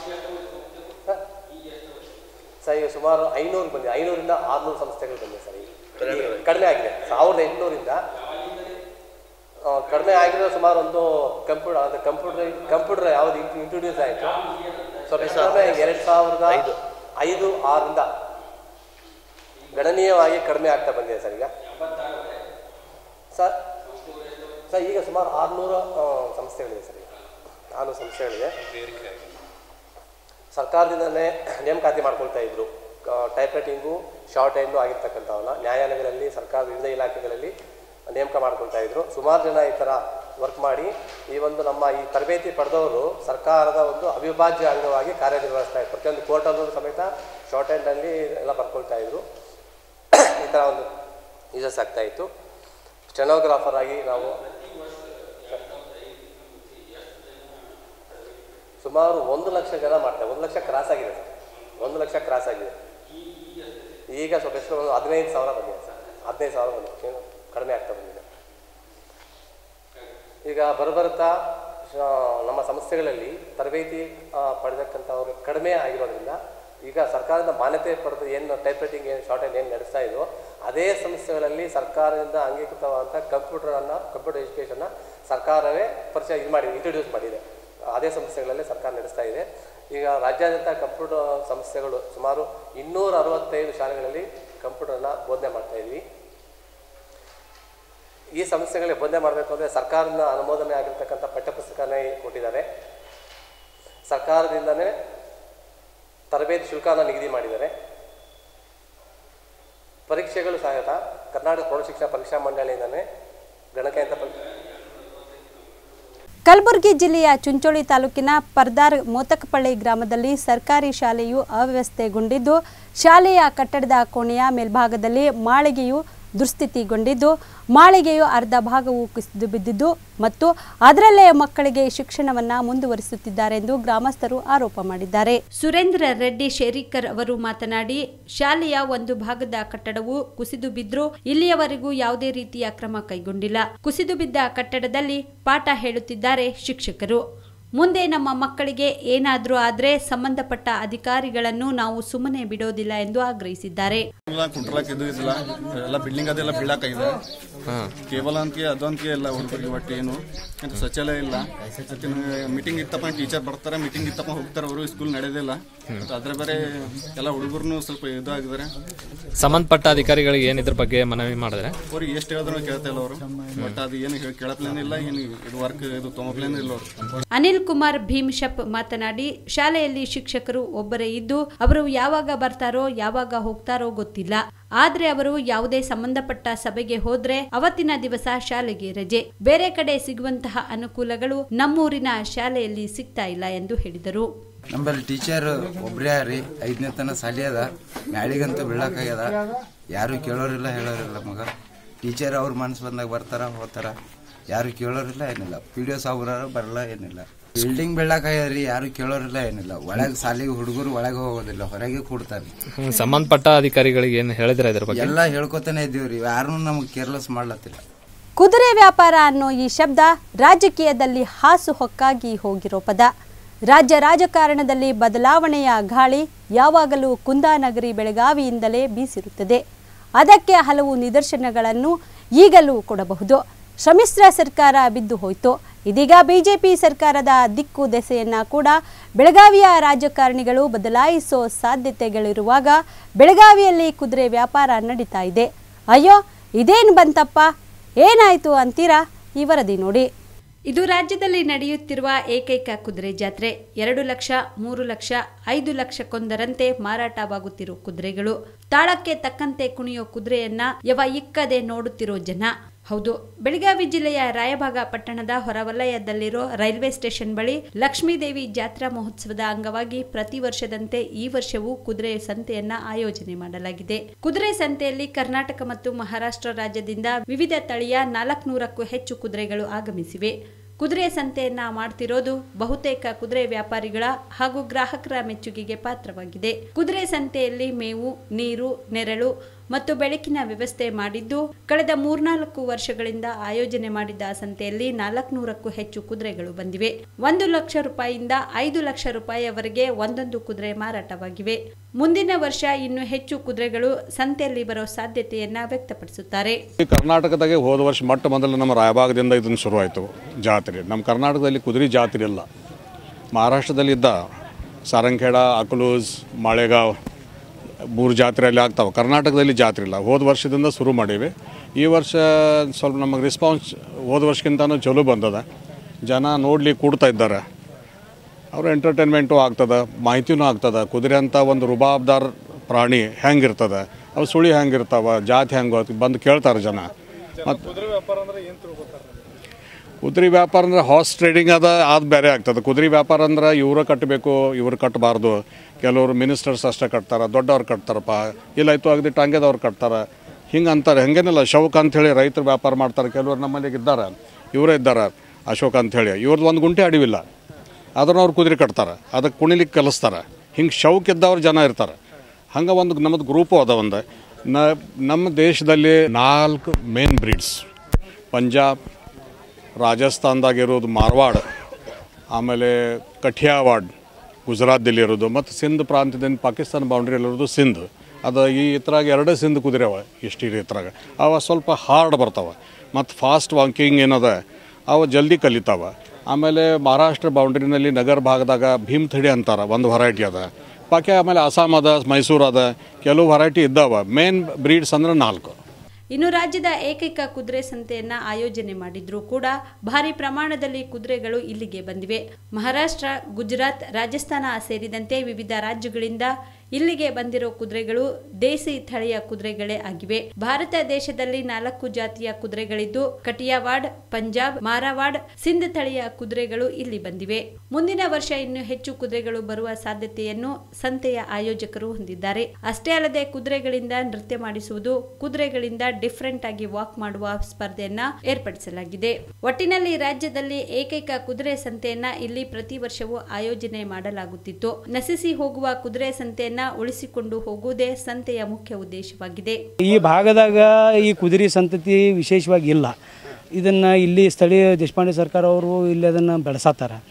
ಸರ್ ಈಗ ಸುಮಾರು ಐನೂರು ಬಂದಿದೆ ಐನೂರಿಂದ ಆರುನೂರು ಸಂಸ್ಥೆಗಳು ಬಂದಿದೆ ಸರ್ ಈಗ ಈಗ ಕಡಿಮೆ ಆಗಿದೆ ಸಾವಿರದ ಎಂಟುನೂರಿಂದ ಆ, ಕಡಿಮೆ ಆಗಿರೋ ಸುಮಾರು ಒಂದು ಕಂಪ್ಯೂಟರ್ ಅದು ಕಂಪ್ಯೂಟರ್ ಕಂಪ್ಯೂಟರ್ ಯಾವ್ದು ಇಂಟ್ರೊಡ್ಯೂಸ್ ಆಯಿತು ಸ್ವಲ್ಪ ಕಡಿಮೆ ಎರಡು ಸಾವಿರದ ಐದು ಆರರಿಂದ ಗಣನೀಯವಾಗಿ ಕಡಿಮೆ ಆಗ್ತಾ ಬಂದಿದೆ ಸರ್ ಈಗ ಸರ್ ಸರ್ ಈಗ ಸುಮಾರು ಆರುನೂರು ಸಂಸ್ಥೆಗಳಿದೆ ಸರ್ ಈಗ ಆರುನೂರು ಸಂಸ್ಥೆಗಳಿದೆ ಸರ್ಕಾರದಿಂದಲೇ ನೇಮಕಾತಿ ಮಾಡ್ಕೊಳ್ತಾ ಇದ್ರು ಟೈಪ್ ರೈಟಿಂಗು ಶಾರ್ಟ್ ಹ್ಯಾಂಡು ಆಗಿರ್ತಕ್ಕಂಥವನ್ನ ನ್ಯಾಯಾಲಯಗಳಲ್ಲಿ ಸರ್ಕಾರ ವಿವಿಧ ಇಲಾಖೆಗಳಲ್ಲಿ ನೇಮಕ ಮಾಡ್ಕೊಳ್ತಾ ಇದ್ರು ಸುಮಾರು ಜನ ಈ ಥರ ವರ್ಕ್ ಮಾಡಿ ಈ ಒಂದು ನಮ್ಮ ಈ ತರಬೇತಿ ಪಡೆದವರು ಸರ್ಕಾರದ ಒಂದು ಅವಿಭಾಜ್ಯ ಅಂಗವಾಗಿ ಕಾರ್ಯನಿರ್ವಹಿಸ್ತಾ ಇದ್ರು ಪ್ರತಿಯೊಂದು ಕೋರ್ಟಲ್ಲೂ ಸಮೇತ ಶಾರ್ಟ್ ಹ್ಯಾಂಡಲ್ಲಿ ಎಲ್ಲ ಬರ್ಕೊಳ್ತಾ ಇದ್ರು ಈ ಥರ ಒಂದು ಯೂಸಸ್ ಆಗ್ತಾ ಇತ್ತು ಸ್ಟೆನೋಗ್ರಾಫರ್ ಆಗಿ ನಾವು ಸುಮಾರು ಒಂದು ಲಕ್ಷ ಜನ ಮಾಡ್ತಾರೆ ಒಂದು ಲಕ್ಷ ಕ್ರಾಸ್ ಆಗಿದೆ ಸರ್ ಒಂದು ಲಕ್ಷ ಕ್ರಾಸ್ ಆಗಿದೆ ಈಗ ಸ್ವಲ್ಪ ಎಷ್ಟು ಒಂದು ಹದಿನೈದು ಸಾವಿರ ಬಂದಿದೆ ಸರ್ ಹದಿನೈದು ಸಾವಿರ ಬಂದಿದೆ ಏನು ಕಡಿಮೆ ಆಗ್ತಾ ಬಂದಿದೆ ಈಗ ಬರಬರುತ್ತಾ ಆ, ನಮ್ಮ ಸಂಸ್ಥೆಗಳಲ್ಲಿ ತರಬೇತಿ ಆ, ಪಡೆದಕ್ಕಂಥವ್ರು ಕಡಿಮೆ ಆಗಿರೋದ್ರಿಂದ ಈಗ ಸರ್ಕಾರದಿಂದ ಮಾನ್ಯತೆ ಪಡೆದು ಏನು ಟೈಪ್ ರೈಟಿಂಗ್ ಏನು ಶಾರ್ಟ್ ಏನು ನಡೆಸ್ತಾ ಇದೆಯೋ ಅದೇ ಸಂಸ್ಥೆಗಳಲ್ಲಿ ಸರ್ಕಾರದಿಂದ ಅಂಗೀಕೃತವಾದಂಥ ಕಂಪ್ಯೂಟರನ್ನು ಕಂಪ್ಯೂಟರ್ ಎಜುಕೇಷನ್ನ ಸರ್ಕಾರವೇ ಪರಿಚಯ ಇದು ಮಾಡಿ ಇಂಟ್ರೊಡ್ಯೂಸ್ ಮಾಡಿದೆ ಅದೇ ಸಂಸ್ಥೆಗಳಲ್ಲಿ ಸರ್ಕಾರ ನಡೆಸ್ತಾ ಇದೆ ಈಗ ರಾಜ್ಯಾದ್ಯಂತ ಕಂಪ್ಯೂಟರ್ ಸಂಸ್ಥೆಗಳು ಸುಮಾರು ಇನ್ನೂರ ಅರವತ್ತೈದು ಶಾಲೆಗಳಲ್ಲಿ ಕಂಪ್ಯೂಟರ್ನ ಬೋಧನೆ ಮಾಡ್ತಾ ಇದ್ವಿ ಈ ಸಂಸ್ಥೆಗಳಿಗೆ ಬೋಧನೆ ಮಾಡಬೇಕು ಅಂದರೆ ಸರ್ಕಾರದಿಂದ ಅನುಮೋದನೆ ಆಗಿರ್ತಕ್ಕಂಥ ಪಠ್ಯಪುಸ್ತಕನೇ ಕೊಟ್ಟಿದ್ದಾರೆ ಸರ್ಕಾರದಿಂದನೇ ತರಬೇತಿ ಶುಲ್ಕನ ನಿಗದಿ ಮಾಡಿದ್ದಾರೆ ಪರೀಕ್ಷೆಗಳು ಸಹಿತ ಕರ್ನಾಟಕ ಪ್ರೌಢಶಿಕ್ಷಣ ಪರೀಕ್ಷಾ ಮಂಡಳಿಯಿಂದನೇ ಗಣಕಯಂತ್ರ ಪರೀಕ್ಷೆ ಕಲಬುರಗಿ ಜಿಲ್ಲೆಯ ಚುಂಚೋಳಿ ತಾಲೂಕಿನ ಪರ್ದಾರ್ ಮೋತಕಪಳ್ಳಿ ಗ್ರಾಮದಲ್ಲಿ ಸರ್ಕಾರಿ ಶಾಲೆಯು ಅವ್ಯವಸ್ಥೆಗೊಂಡಿದ್ದು ಶಾಲೆಯ ಕಟ್ಟಡದ ಕೋಣೆಯ ಮೇಲ್ಭಾಗದಲ್ಲಿ ಮಾಳಿಗೆಯು ದುಸ್ಥಿತಿಗೊಂಡಿದ್ದು ಮಾಳಿಗೆಯು ಅರ್ಧ ಭಾಗವು ಕುಸಿದು ಬಿದ್ದಿದ್ದು ಮತ್ತು ಅದರಲ್ಲೇ ಮಕ್ಕಳಿಗೆ ಶಿಕ್ಷಣವನ್ನ ಮುಂದುವರಿಸುತ್ತಿದ್ದಾರೆ ಎಂದು ಗ್ರಾಮಸ್ಥರು ಆರೋಪ ಮಾಡಿದ್ದಾರೆ ಸುರೇಂದ್ರ ರೆಡ್ಡಿ ಶೇರಿಕರ್ ಅವರು ಮಾತನಾಡಿ ಶಾಲೆಯ ಒಂದು ಭಾಗದ ಕಟ್ಟಡವು ಕುಸಿದು ಬಿದ್ದರೂ ಇಲ್ಲಿಯವರೆಗೂ ಯಾವುದೇ ರೀತಿಯ ಕ್ರಮ ಕೈಗೊಂಡಿಲ್ಲ ಕುಸಿದು ಬಿದ್ದ ಕಟ್ಟಡದಲ್ಲಿ ಪಾಠ ಹೇಳುತ್ತಿದ್ದಾರೆ ಶಿಕ್ಷಕರು ಮುಂದೆ ನಮ್ಮ ಮಕ್ಕಳಿಗೆ ಏನಾದರೂ ಆದರೆ ಸಂಬಂಧಪಟ್ಟ ಅಧಿಕಾರಿಗಳನ್ನು ನಾವು ಸುಮ್ಮನೆ ಬಿಡೋದಿಲ್ಲ ಎಂದು ಆಗ್ರಹಿಸಿದ್ದಾರೆ ಎಲ್ಲ ಕುಂಟ್ರಲಾಕ್ ಇದು ಇದಿಲ್ಲ ಎಲ್ಲ ಬಿಲ್ಡಿಂಗ್ ಅದೆಲ್ಲ ಬೀಳಾಕಾಗಿದೆ ಕೇವಲ ಅಂತ ಅದೊಂದಕ್ಕೆ ಇಲ್ಲ ಹುಡುಗರಿಗೆ ಒಟ್ಟು ಏನು ಅಂತ ಶೌಚಾಲಯ ಇಲ್ಲ ಮೀಟಿಂಗ್ ಇತ್ತಪ್ಪ ಟೀಚರ್ ಬರ್ತಾರೆ ಮೀಟಿಂಗ್ ಇತ್ತಪ್ಪ ಹೋಗ್ತಾರೆ ಅವರು ಸ್ಕೂಲ್ ನಡೆಯೋದಿಲ್ಲ ಮತ್ತು ಅದ್ರ ಬೇರೆ ಎಲ್ಲ ಹುಡುಗರು ಸ್ವಲ್ಪ ಇದಾಗಿದ್ದಾರೆ ಸಂಬಂಧಪಟ್ಟ ಅಧಿಕಾರಿಗಳಿಗೆ ಏನು ಇದ್ರ ಬಗ್ಗೆ ಮನವಿ ಮಾಡಿದ್ರೆ ಅವ್ರಿಗೆ ಎಷ್ಟು ಹೇಳಿದ್ರು ಕೇಳ್ತಾ ಇಲ್ಲ ಅವರು ಬಟ್ ಅದು ಏನು ಹೇಳಿ ಕೇಳಪ್ಲೇನ ಇಲ್ಲ ಏನು ಇದು ವರ್ಕ್ ಇದು ತೊಗೊಪ್ಲೇನ ಇಲ್ಲ ಅವರು ಅನಿಲ್ ಕುಮಾರ್ ಭೀಮ್ಶಪ್ ಮಾತನಾಡಿ ಶಾಲೆಯಲ್ಲಿ ಶಿಕ್ಷಕರು ಒಬ್ಬರೇ ಇದ್ದು ಅವರು ಯಾವಾಗ ಬರ್ತಾರೋ ಯಾವಾಗ ಹೋಗ್ತಾರೋ ಗೊತ್ತಿಲ್ಲ ಆದ್ರೆ ಅವರು ಯಾವುದೇ ಸಂಬಂಧಪಟ್ಟ ಸಭೆಗೆ ಹೋದ್ರೆ ಅವತ್ತಿನ ದಿವಸ ಶಾಲೆಗೆ ರಜೆ ಬೇರೆ ಕಡೆ ಸಿಗುವಂತಹ ಅನುಕೂಲಗಳು ನಮ್ಮೂರಿನ ಶಾಲೆಯಲ್ಲಿ ಸಿಗ್ತಾ ಇಲ್ಲ ಎಂದು ಹೇಳಿದರು ನಮ್ಮಲ್ಲಿ ಟೀಚರ್ ಒಬ್ರೇ ರೀ ಐದನೇ ತನ ಸಾಲಿ ಅದ ಮ್ಯಾಳಿಗಂತೂ ಬೀಳಕ್ಕಾಗ್ಯದ ಯಾರು ಕೇಳೋರಿಲ್ಲ ಹೇಳೋರಿಲ್ಲ ಮಗ ಟೀಚರ್ ಅವ್ರ ಮನ್ಸು ಬಂದಾಗ ಬರ್ತಾರ ಹೋಗ್ತಾರ ಯಾರು ಕೇಳೋರಿಲ್ಲ ಏನಿಲ್ಲ ಪಿ ಡಿ ಒ ಸಾಬ್ರಾರು ಬರಲ್ಲ ಏನಿಲ್ಲ ಬಿಲ್ಡಿಂಗ್ ಬೀಳಕ್ಕಾಗ್ಯದ ರೀ ಯಾರು ಕೇಳೋರಿಲ್ಲ ಏನಿಲ್ಲ ಒಳಗೆ ಸಾಲಿಗೆ ಹುಡುಗರು ಒಳಗೆ ಹೋಗೋದಿಲ್ಲ ಹೊರಗೆ ಕೂಡ್ತಾರೆ ಹ್ಮ್, ಸಂಬಂಧಪಟ್ಟ ಅಧಿಕಾರಿಗಳಿಗೆ ಏನು ಹೇಳಿದ್ರೆ ಇದ್ರ ಬಗ್ಗೆ ಎಲ್ಲ ಹೇಳ್ಕೊತಾನೆ ಇದ್ದೀವ್ರಿ ಯಾರು ನಮಗೆ ಕೇರ್ಲೆಸ್ ಮಾಡ್ಲತ್ತಿಲ್ಲ ಕುದುರೆ ವ್ಯಾಪಾರ ಅನ್ನೋ ಈ ಶಬ್ದ ರಾಜಕೀಯದಲ್ಲಿ ಹಾಸು ಹೊಕ್ಕಾಗಿ ಹೋಗಿರೋ ಪದ ರಾಜ್ಯ ರಾಜಕಾರಣದಲ್ಲಿ ಬದಲಾವಣೆಯ ಗಾಳಿ ಯಾವಾಗಲೂ ಕುಂದಾನಗರಿ ಬೆಳಗಾವಿಯಿಂದಲೇ ಬೀಸಿರುತ್ತದೆ ಅದಕ್ಕೆ ಹಲವು ನಿದರ್ಶನಗಳನ್ನು ಈಗಲೂ ಕೊಡಬಹುದು ಸಮ್ಮಿಶ್ರ ಸರ್ಕಾರ ಬಿದ್ದು ಹೋಯಿತು ಇದೀಗ ಬಿಜೆಪಿ ಸರ್ಕಾರದ ದಿಕ್ಕು ದೆಸೆಯನ್ನ ಕೂಡ ಬೆಳಗಾವಿಯ ರಾಜಕಾರಣಿಗಳು ಬದಲಾಯಿಸೋ ಸಾಧ್ಯತೆಗಳಿರುವಾಗ ಬೆಳಗಾವಿಯಲ್ಲಿ ಕುದುರೆ ವ್ಯಾಪಾರ ನಡೀತಾ ಇದೆ ಅಯ್ಯೋ ಇದೇನು ಬಂತಪ್ಪ ಏನಾಯ್ತು ಅಂತೀರಾ ಈ ವರದಿ ನೋಡಿ ಇದು ರಾಜ್ಯದಲ್ಲಿ ನಡೆಯುತ್ತಿರುವ ಏಕೈಕ ಕುದುರೆ ಜಾತ್ರೆ ಎರಡು ಲಕ್ಷ ಮೂರು ಲಕ್ಷ ಐದು ಲಕ್ಷಕ್ಕೊಂದರಂತೆ ಮಾರಾಟವಾಗುತ್ತಿರೋ ಕುದುರೆಗಳು ತಾಳಕ್ಕೆ ತಕ್ಕಂತೆ ಕುಣಿಯೋ ಕುದುರೆಯನ್ನ ಯವ ಇಕ್ಕದೆ ನೋಡುತ್ತಿರೋ ಜನ ಹೌದು ಬೆಳಗಾವಿ ಜಿಲ್ಲೆಯ ರಾಯಭಾಗ ಪಟ್ಟಣದ ಹೊರವಲಯದಲ್ಲಿರೋ ರೈಲ್ವೆ ಸ್ಟೇಷನ್ ಬಳಿ ಲಕ್ಷ್ಮೀದೇವಿ ಜಾತ್ರಾ ಮಹೋತ್ಸವದ ಅಂಗವಾಗಿ ಪ್ರತಿ ವರ್ಷದಂತೆ ಈ ವರ್ಷವೂ ಕುದುರೆ ಸಂತೆಯನ್ನ ಆಯೋಜನೆ ಮಾಡಲಾಗಿದೆ ಕುದುರೆ ಸಂತೆಯಲ್ಲಿ ಕರ್ನಾಟಕ ಮತ್ತು ಮಹಾರಾಷ್ಟ್ರ ರಾಜ್ಯದಿಂದ ವಿವಿಧ ತಳಿಯ ನಾಲ್ಕುನೂರಕ್ಕೂ ಹೆಚ್ಚು ಕುದುರೆಗಳು ಆಗಮಿಸಿವೆ ಕುದುರೆ ಸಂತೆಯನ್ನ ಮಾಡ್ತಿರೋದು ಬಹುತೇಕ ಕುದುರೆ ವ್ಯಾಪಾರಿಗಳ ಹಾಗೂ ಗ್ರಾಹಕರ ಮೆಚ್ಚುಗೆಗೆ ಪಾತ್ರವಾಗಿದೆ ಕುದುರೆ ಸಂತೆಯಲ್ಲಿ ಮೇವು ನೀರು ನೆರಳು ಮತ್ತು ಬೆಳಕಿನ ವ್ಯವಸ್ಥೆ ಮಾಡಿದ್ದು ಕಳೆದ ಮೂರ್ನಾಲ್ಕು ವರ್ಷಗಳಿಂದ ಆಯೋಜನೆ ಮಾಡಿದ್ದ ಸಂತೆಯಲ್ಲಿ ನಾಲ್ಕುನೂರಕ್ಕೂ ಹೆಚ್ಚು ಕುದುರೆಗಳು ಬಂದಿವೆ ಒಂದು ಲಕ್ಷ ರೂಪಾಯಿಯಿಂದ ಐದು ಲಕ್ಷ ರೂಪಾಯಿಯವರೆಗೆ ಒಂದೊಂದು ಕುದುರೆ ಮಾರಾಟವಾಗಿವೆ ಮುಂದಿನ ವರ್ಷ ಇನ್ನು ಹೆಚ್ಚು ಕುದುರೆಗಳು ಸಂತೆಯಲ್ಲಿ ಬರೋ ಸಾಧ್ಯತೆಯನ್ನ ವ್ಯಕ್ತಪಡಿಸುತ್ತಾರೆ ಈ ಕರ್ನಾಟಕದಾಗೆ ಹೋದ ವರ್ಷ ಮೊಟ್ಟ ಮೊದಲು ನಮ್ಮ ರಾಯಭಾಗದಿಂದ ಇದನ್ನು ಶುರುವಾಯಿತು ಜಾತ್ರೆ ನಮ್ಮ ಕರ್ನಾಟಕದಲ್ಲಿ ಕುದುರೆ ಜಾತ್ರೆ ಇಲ್ಲ ಮಹಾರಾಷ್ಟ್ರದಲ್ಲಿದ್ದ ಸಾರಂಖೇಡ ಅಕಲೂಸ್ ಮಾಳೆಗಾಂವ್ ಮೂರು ಜಾತ್ರೆ ಅಲ್ಲಿ ಆಗ್ತಾವೆ ಕರ್ನಾಟಕದಲ್ಲಿ ಜಾತ್ರೆ ಇಲ್ಲ ಹೋದ ವರ್ಷದಿಂದ ಶುರು ಮಾಡೀವಿ ಈ ವರ್ಷ ಸ್ವಲ್ಪ ನಮಗೆ ರೆಸ್ಪಾನ್ಸ್ ಹೋದ ವರ್ಷಕ್ಕಿಂತನೂ ಚಲೋ ಬಂದದ ಜನ ನೋಡ್ಲಿಕ್ಕೆ ಕೂಡ್ತಾ ಇದ್ದಾರೆ ಅವ್ರ ಎಂಟರ್ಟೈನ್ಮೆಂಟು ಆಗ್ತದೆ ಮಾಹಿತಿನೂ ಆಗ್ತದೆ ಕುದುರೆ ಅಂತ ಒಂದು ರುಬಾಬ್ದಾರ್ ಪ್ರಾಣಿ ಹೆಂಗಿರ್ತದೆ ಅವು ಸುಳಿ ಹೆಂಗಿರ್ತಾವ ಜಾತಿ ಹೆಂಗೆ ಬಂದು ಕೇಳ್ತಾರೆ ಜನ ಮತ್ತು ಕುದುರೆ ವ್ಯಾಪಾರ ಅಂದ್ರೆ ಹಾರ್ಸ್ ಟ್ರೇಡಿಂಗ್ ಅದ ಅದು ಬೇರೆ ಆಗ್ತದೆ ಕುದುರೆ ವ್ಯಾಪಾರ ಅಂದ್ರೆ ಇವ್ರು ಕಟ್ಟಬೇಕು ಇವ್ರು ಕಟ್ಟಬಾರ್ದು ಕೆಲವರು ಮಿನಿಸ್ಟರ್ಸ್ ಅಷ್ಟೇ ಕಟ್ತಾರೆ ದೊಡ್ಡವ್ರು ಕಟ್ತಾರಪ್ಪ ಇಲ್ಲಾಯ್ತು ಅಗದಿ ಟಾಂಗೆದವ್ರು ಕಟ್ತಾರೆ ಹಿಂಗೆ ಅಂತಾರೆ ಹೆಂಗೇನಿಲ್ಲ ಶೌಕ್ ಅಂಥೇಳಿ ರೈತರು ವ್ಯಾಪಾರ ಮಾಡ್ತಾರೆ ಕೆಲವರು ನಮ್ಮಲ್ಲಿ ಇದ್ದಾರೆ ಇವರೇ ಇದ್ದಾರೆ ಅಶೋಕ್ ಅಂಥೇಳಿ ಇವ್ರದ್ದು ಒಂದು ಗುಂಟೆ ಅಡಿವಿಲ್ಲ ಅದನ್ನ ಅವ್ರು ಕುದುರೆ ಕಟ್ತಾರೆ ಅದಕ್ಕೆ ಕುಣಿಲಿಕ್ಕೆ ಕಲಿಸ್ತಾರೆ ಹಿಂಗೆ ಶೌಕ್ ಇದ್ದವ್ರು ಜನ ಇರ್ತಾರೆ ಹಂಗೆ ಒಂದು ನಮ್ಮದು ಗ್ರೂಪು ಅದ ಒಂದು ನ ನಮ್ಮ ದೇಶದಲ್ಲಿ ನಾಲ್ಕು ಮೇನ್ ಬ್ರೀಡ್ಸ್ ಪಂಜಾಬ್ ರಾಜಸ್ಥಾನದಾಗಿರೋದು ಮಾರ್ವಾಡ್ ಆಮೇಲೆ ಕಠಿಯಾವಾಡ್ ಗುಜರಾತ್ದಲ್ಲಿ ಇರೋದು ಮತ್ತು ಸಿಂಧ್ ಪ್ರಾಂತ್ಯದಿಂದ ಪಾಕಿಸ್ತಾನ ಬೌಂಡ್ರಿಯಲ್ಲಿರೋದು ಸಿಂಧ್ ಅದು ಈ ಇತ್ರಾಗ ಎರಡೇ ಸಿಂಧ್ ಕುದುರೆ ಅವ ಇಷ್ಟು ಇತ್ರಾಗ ಅವ ಸ್ವಲ್ಪ ಹಾರ್ಡ್ ಬರ್ತಾವೆ ಮತ್ತು ಫಾಸ್ಟ್ ವಾಕಿಂಗ್ ಏನದ ಅವು ಜಲ್ದಿ ಕಲಿತಾವ ಆಮೇಲೆ ಮಹಾರಾಷ್ಟ್ರ ಬೌಂಡ್ರಿನಲ್ಲಿ ನಗರ ಭಾಗದಾಗ ಭೀಮ್ಥಡಿ ಅಂತಾರೆ ಒಂದು ವೆರೈಟಿ ಅದ ಬಾಕಿ ಆಮೇಲೆ ಅಸ್ಸಾಂ ಅದ ಮೈಸೂರು ಅದ ಕೆಲವು ವೆರೈಟಿ ಇದ್ದಾವೆ ಮೇನ್ ಬ್ರೀಡ್ಸ್ ಅಂದ್ರೆ ನಾಲ್ಕು ಇನ್ನು ರಾಜ್ಯದ ಏಕೈಕ ಕುದುರೆ ಸಂತೆಯನ್ನ ಆಯೋಜನೆ ಮಾಡಿದ್ರೂ ಕೂಡ ಭಾರಿ ಪ್ರಮಾಣದಲ್ಲಿ ಕುದುರೆಗಳು ಇಲ್ಲಿಗೆ ಬಂದಿವೆ ಮಹಾರಾಷ್ಟ್ರ ಗುಜರಾತ್ ರಾಜಸ್ಥಾನ ಸೇರಿದಂತೆ ವಿವಿಧ ರಾಜ್ಯಗಳಿಂದ ಇಲ್ಲಿಗೆ ಬಂದಿರೋ ಕುದುರೆಗಳು ದೇಸಿ ತಳಿಯ ಕುದುರೆಗಳೇ ಆಗಿವೆ ಭಾರತ ದೇಶದಲ್ಲಿ ನಾಲ್ಕು ಜಾತಿಯ ಕುದುರೆಗಳಿದ್ದು ಕಟಿಯಾವಾಡ್ ಪಂಜಾಬ್ ಮಾರಾವಾಡ್ ಸಿಂಧ್ ತಳಿಯ ಕುದುರೆಗಳು ಇಲ್ಲಿ ಬಂದಿವೆ ಮುಂದಿನ ವರ್ಷ ಇನ್ನು ಹೆಚ್ಚು ಕುದುರೆಗಳು ಬರುವ ಸಾಧ್ಯತೆಯನ್ನು ಸಂತೆಯ ಆಯೋಜಕರು ಹೊಂದಿದ್ದಾರೆ ಅಷ್ಟೇ ಅಲ್ಲದೆ ಕುದುರೆಗಳಿಂದ ನೃತ್ಯ ಮಾಡಿಸುವುದು ಕುದುರೆಗಳಿಂದ ಡಿಫರೆಂಟ್ ಆಗಿ ವಾಕ್ ಮಾಡುವ ಸ್ಪರ್ಧೆಯನ್ನ ಏರ್ಪಡಿಸಲಾಗಿದೆ ಒಟ್ಟಿನಲ್ಲಿ ರಾಜ್ಯದಲ್ಲಿ ಏಕೈಕ ಕುದುರೆ ಸಂತೆಯನ್ನ ಇಲ್ಲಿ ಪ್ರತಿ ವರ್ಷವೂ ಆಯೋಜನೆ ಮಾಡಲಾಗುತ್ತಿತ್ತು ನಶಿಸಿ ಹೋಗುವ ಕುದುರೆ ಸಂತೆಯನ್ನ ಉಳಿಸಿಕೊಂಡು ಹೋಗುವುದೇ ಸಂತೆಯ ಮುಖ್ಯ ಉದ್ದೇಶವಾಗಿದೆ ಈ ಭಾಗದಾಗ ಈ ಕುದುರೆ ಸಂತತಿ ವಿಶೇಷವಾಗಿ ಇಲ್ಲ ಇದನ್ನು ಇಲ್ಲಿ ಸ್ಥಳೀಯ ದೇಶಪಾಂಡೆ ಸರ್ಕಾರ ಅವರು ಇಲ್ಲಿ ಅದನ್ನು ಬೆಳೆಸತ್ತಾರ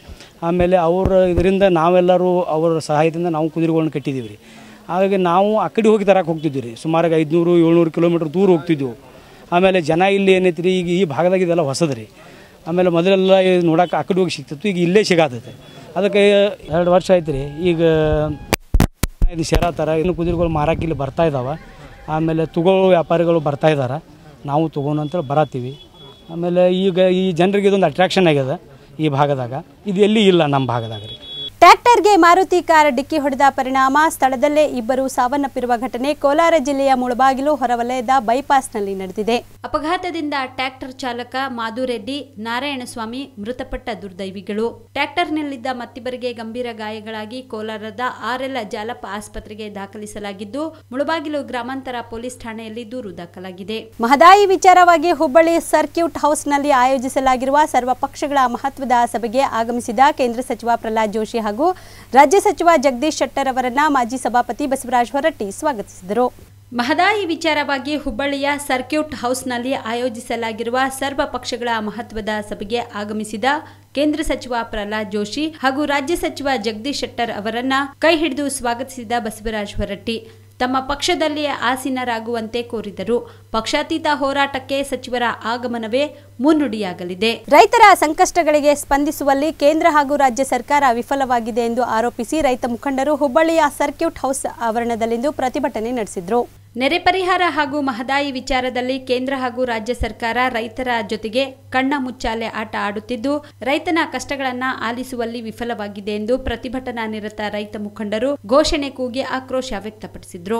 ಆಮೇಲೆ ಅವರ ಇದರಿಂದ ನಾವೆಲ್ಲರೂ ಅವರ ಸಹಾಯದಿಂದ ನಾವು ಕುದುರೆಗಳನ್ನ ಕಟ್ಟಿದ್ದೀವಿ ರೀ ಹಾಗಾಗಿ ನಾವು ಆ ಕಡೆ ಹೋಗಿ ತರಕ್ಕೆ ಹೋಗ್ತಿದ್ವಿ ರೀ ಸುಮಾರು ಐದುನೂರು ಏಳ್ನೂರು ಕಿಲೋಮೀಟ್ರ್ ದೂರ ಹೋಗ್ತಿದ್ದೆವು ಆಮೇಲೆ ಜನ ಇಲ್ಲಿ ಏನೈತಿ ರೀ ಈಗ ಈ ಭಾಗದಾಗ ಇದೆಲ್ಲ ಹೊಸದು ರೀ ಆಮೇಲೆ ಮೊದಲೆಲ್ಲ ಇದು ನೋಡಕ್ಕೆ ಆ ಕಡೆ ಹೋಗಿ ಸಿಗ್ತಿತ್ತು ಈಗ ಇಲ್ಲೇ ಸಿಗಾತೈತೆ ಅದಕ್ಕೆ ಎರಡು ವರ್ಷ ಆಯ್ತು ರೀ ಈಗ ಇದು ಶೇರ ಥರ ಇನ್ನು ಕುದುರೆಗಳು ಮಾರಕ್ಕೆ ಇಲ್ಲಿ ಬರ್ತಾ ಇದ್ದಾವೆ ಆಮೇಲೆ ತಗೊಳ್ಳೋ ವ್ಯಾಪಾರಿಗಳು ಬರ್ತಾ ಇದ್ದಾರೆ ನಾವು ತಗೋಣ ಅಂತ ಬರತ್ತೀವಿ ಆಮೇಲೆ ಈಗ ಈ ಜನರಿಗೆ ಇದೊಂದು ಅಟ್ರಾಕ್ಷನ್ ಆಗ್ಯದ ಈ ಭಾಗದಾಗ ಇದು ಎಲ್ಲಿ ಇಲ್ಲ ನಮ್ಮ ಭಾಗದಾಗ ರೀ ಟ್ರ್ಯಾಕ್ಟರ್ಗೆ ಮಾರುತಿ ಕಾರ್ ಡಿಕ್ಕಿ ಹೊಡೆದ ಪರಿಣಾಮ ಸ್ಥಳದಲ್ಲೇ ಇಬ್ಬರು ಸಾವನ್ನಪ್ಪಿರುವ ಘಟನೆ ಕೋಲಾರ ಜಿಲ್ಲೆಯ ಮುಳಬಾಗಿಲು ಹೊರವಲಯದ ಬೈಪಾಸ್ನಲ್ಲಿ ನಡೆದಿದೆ ಅಪಘಾತದಿಂದ ಟ್ರ್ಯಾಕ್ಟರ್ ಚಾಲಕ ಮಾಧುರೆಡ್ಡಿ ನಾರಾಯಣಸ್ವಾಮಿ ಮೃತಪಟ್ಟ ದುರ್ದೈವಿಗಳು ಟ್ರ್ಯಾಕ್ಟರ್ನಲ್ಲಿದ್ದ ಮತ್ತಿಬ್ಬರಿಗೆ ಗಂಭೀರ ಗಾಯಗಳಾಗಿ ಕೋಲಾರದ ಆರ್ಎಲ್ ಜಾಲಪ್ಪ ಆಸ್ಪತ್ರೆಗೆ ದಾಖಲಿಸಲಾಗಿದ್ದು ಮುಳಬಾಗಿಲು ಗ್ರಾಮಾಂತರ ಪೊಲೀಸ್ ಠಾಣೆಯಲ್ಲಿ ದೂರು ದಾಖಲಾಗಿದೆ ಮಹದಾಯಿ ವಿಚಾರವಾಗಿ ಹುಬ್ಬಳ್ಳಿ ಸರ್ಕ್ಯೂಟ್ ಹೌಸ್ನಲ್ಲಿ ಆಯೋಜಿಸಲಾಗಿರುವ ಸರ್ವ ಪಕ್ಷಗಳ ಮಹತ್ವದ ಸಭೆಗೆ ಆಗಮಿಸಿದ ಕೇಂದ್ರ ಸಚಿವ ಪ್ರಹ್ಲಾದ್ ಜೋಶಿ ಹಾಗೂ ರಾಜ್ಯ ಸಚಿವ ಜಗದೀಶ್ ಶೆಟ್ಟರ್ ಅವರನ್ನ ಮಾಜಿ ಸಭಾಪತಿ ಬಸವರಾಜ ಹೊರಟ್ಟಿ ಸ್ವಾಗತಿಸಿದರು ಮಹದಾಯಿ ವಿಚಾರವಾಗಿ ಹುಬ್ಬಳ್ಳಿಯ ಸರ್ಕ್ಯೂಟ್ ಹೌಸ್ನಲ್ಲಿ ಆಯೋಜಿಸಲಾಗಿರುವ ಸರ್ವ ಪಕ್ಷಗಳ ಮಹತ್ವದ ಸಭೆಗೆ ಆಗಮಿಸಿದ ಕೇಂದ್ರ ಸಚಿವ ಪ್ರಹ್ಲಾದ್ ಜೋಶಿ ಹಾಗೂ ರಾಜ್ಯ ಸಚಿವ ಜಗದೀಶ್ ಶೆಟ್ಟರ್ ಅವರನ್ನ ಕೈ ಹಿಡಿದು ಸ್ವಾಗತಿಸಿದ ಬಸವರಾಜ ಹೊರಟ್ಟಿ ತಮ್ಮ ಪಕ್ಷದಲ್ಲಿ ಆಸೀನರಾಗುವಂತೆ ಕೋರಿದರು ಪಕ್ಷಾತೀತ ಹೋರಾಟಕ್ಕೆ ಸಚಿವರ ಆಗಮನವೇ ಮುನ್ನುಡಿಯಾಗಲಿದೆ ರೈತರ ಸಂಕಷ್ಟಗಳಿಗೆ ಸ್ಪಂದಿಸುವಲ್ಲಿ ಕೇಂದ್ರ ಹಾಗೂ ರಾಜ್ಯ ಸರ್ಕಾರ ವಿಫಲವಾಗಿದೆ ಎಂದು ಆರೋಪಿಸಿ ರೈತ ಮುಖಂಡರು ಹುಬ್ಬಳ್ಳಿಯ ಸರ್ಕ್ಯೂಟ್ ಹೌಸ್ ಆವರಣದಲ್ಲಿಂದು ಪ್ರತಿಭಟನೆ ನಡೆಸಿದರು ನೆರೆ ಪರಿಹಾರ ಹಾಗೂ ಮಹದಾಯಿ ವಿಚಾರದಲ್ಲಿ ಕೇಂದ್ರ ಹಾಗೂ ರಾಜ್ಯ ಸರ್ಕಾರ ರೈತರ ಜೊತೆಗೆ ಕಣ್ಣ ಮುಚ್ಚಾಲೆ ಆಟ ಆಡುತ್ತಿದ್ದು ರೈತನ ಕಷ್ಟಗಳನ್ನ ಆಲಿಸುವಲ್ಲಿ ವಿಫಲವಾಗಿದೆ ಎಂದು ಪ್ರತಿಭಟನಾ ನಿರತ ರೈತ ಮುಖಂಡರು ಘೋಷಣೆ ಕೂಗಿ ಆಕ್ರೋಶ ವ್ಯಕ್ತಪಡಿಸಿದ್ರು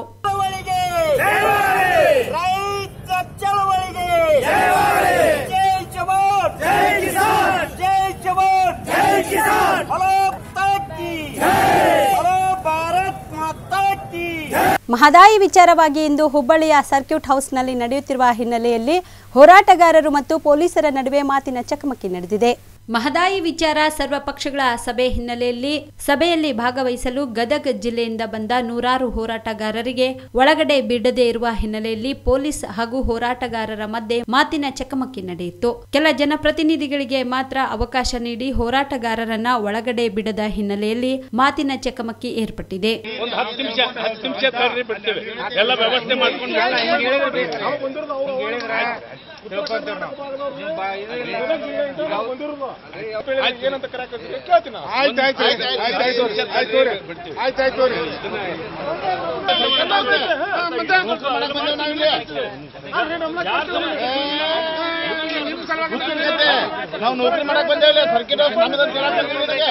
ರೈತ ಚಳವಳಿಗೆ ಜೈ ಜವಾನ್ ಜೈ ಕಿಸಾನ್ ಜೈ ಜವಾನ್ ಜೈ ಕಿಸಾನ್ ಹಲೋ ತಾಕಿ ಹಲೋ ಭಾರತ್ ಮಾತಾ ಕಿ ಮಹದಾಯಿ ವಿಚಾರವಾಗಿ ಇಂದು ಹುಬ್ಬಳ್ಳಿಯ ಸರ್ಕ್ಯೂಟ್ ಹೌಸ್ನಲ್ಲಿ ನಡೆಯುತ್ತಿರುವ ಹಿನ್ನೆಲೆಯಲ್ಲಿ ಹೋರಾಟಗಾರರು ಮತ್ತು ಪೊಲೀಸರ ನಡುವೆ ಮಾತಿನ ಚಕಮಕಿ ನಡೆದಿದೆ ಮಹದಾಯಿ ವಿಚಾರ ಸರ್ವ ಪಕ್ಷಗಳ ಸಭೆ ಹಿನ್ನೆಲೆಯಲ್ಲಿ ಸಭೆಯಲ್ಲಿ ಭಾಗವಹಿಸಲು ಗದಗ ಜಿಲ್ಲೆಯಿಂದ ಬಂದ ನೂರಾರು ಹೋರಾಟಗಾರರಿಗೆ ಒಳಗಡೆ ಬಿಡದೇ ಇರುವ ಹಿನ್ನೆಲೆಯಲ್ಲಿ ಪೊಲೀಸ್ ಹಾಗೂ ಹೋರಾಟಗಾರರ ಮಧ್ಯೆ ಮಾತಿನ ಚಕಮಕಿ ನಡೆಯಿತು ಕೆಲ ಜನಪ್ರತಿನಿಧಿಗಳಿಗೆ ಮಾತ್ರ ಅವಕಾಶ ನೀಡಿ ಹೋರಾಟಗಾರರನ್ನ ಒಳಗಡೆ ಬಿಡದ ಹಿನ್ನೆಲೆಯಲ್ಲಿ ಮಾತಿನ ಚಕಮಕಿ ಏರ್ಪಟ್ಟಿದೆ ಒಂದು ಹತ್ತು ನಿಮಿಷ ಹತ್ತು ನಿಮಿಷ ತರ್ರಿ ಬಿಡ್ತೇವೆ ಎಲ್ಲ ವ್ಯವಸ್ಥೆ ಮಾಡ್ಕೊಂಡು ಏನಂತ ಕೇಳ್ತೀನಿ ನಾವು ನೌಕರಿ ಮಾಡಕ್ ಬಂದೇವಿಲ್ಲ ಸರ್ಕಿಟ್ ಹೌಸ್ ನಮ್ಮದು ಅಂತ ಹೇಳಕ್ ಬಂದಿದ್ದೀವಿ